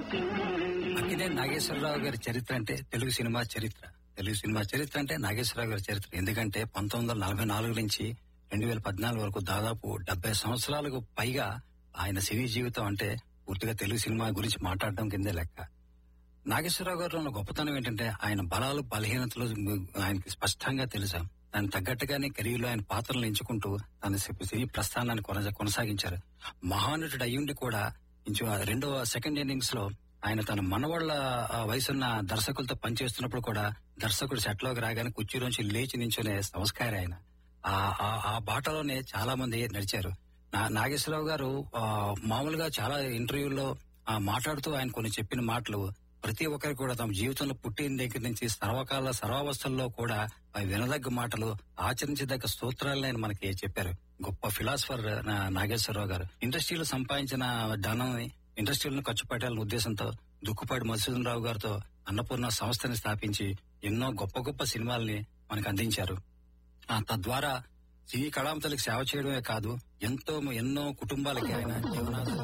అక్కినే నాగేశ్వరరావు గారి చరిత్ర అంటే తెలుగు సినిమా చరిత్ర తెలుగు సినిమా చరిత్ర అంటే నాగేశ్వరరావు గారి చరిత్ర ఎందుకంటే పంతొమ్మిది వందల నలభై నాలుగు నుంచి రెండు వేల పద్నాలుగు వరకు దాదాపు డెబ్బై సంవత్సరాలకు పైగా ఆయన సినీ జీవితం అంటే పూర్తిగా తెలుగు సినిమా గురించి మాట్లాడడం కిందే లెక్క నాగేశ్వరరావు గారిలో ఉన్న గొప్పతనం ఏంటంటే ఆయన బలాలు బలహీనతలు ఆయనకి స్పష్టంగా తెలుసా దానికి తగ్గట్టుగానే కెరీర్లో ఆయన పాత్రలు ఎంచుకుంటూ తన సినీ ప్రస్థానాన్ని కొనసా- కొనసాగించారు మహానటుడు అయ్యుండి కూడా ఇంచు రెండవ సెకండ్ ఇన్నింగ్స్ లో ఆయన తన మనవాళ్ల ఆ, వయసున్న దర్శకులతో పనిచేస్తున్నప్పుడు కూడా దర్శకుడు సెట్లోకి రాగానే కుర్చీలోంచి లేచి నించునే సంస్కారి ఆయన ఆ ఆ- ఆ బాటలోనే చాలా మంది నడిచారు నా- నాగేశ్వరరావు గారు ఆ, మామూలుగా చాలా ఇంటర్వ్యూల్లో ఆ, మాట్లాడుతూ ఆయన కొన్ని చెప్పిన మాటలు ప్రతి ఒక్కరు కూడా తమ జీవితంలో పుట్టిన దగ్గర నుంచి సర్వకాల సర్వావస్థల్లో కూడా అవి వినదగ్గ మాటలు ఆచరించదగ్గ సూత్రాలను ఆయన మనకి చెప్పారు గొప్ప ఫిలాసఫర్ నా- నాగేశ్వరరావు గారు ఇండస్ట్రీలో సంపాదించిన ధనాన్ని ఇండస్ట్రీలను ఖర్చు పెట్టాలనే ఉద్దేశంతో దుక్కుపాటి మధుసూదన్ రావు గారితో అన్నపూర్ణ సంస్థని స్థాపించి ఎన్నో గొప్ప గొప్ప సినిమాల్ని మనకు అందించారు ఆ, తద్వారా సినీ కళాంతలకు సేవ చేయడమే కాదు ఎంతో ఎన్నో కుటుంబాలకి ఆయన జీవనాధారం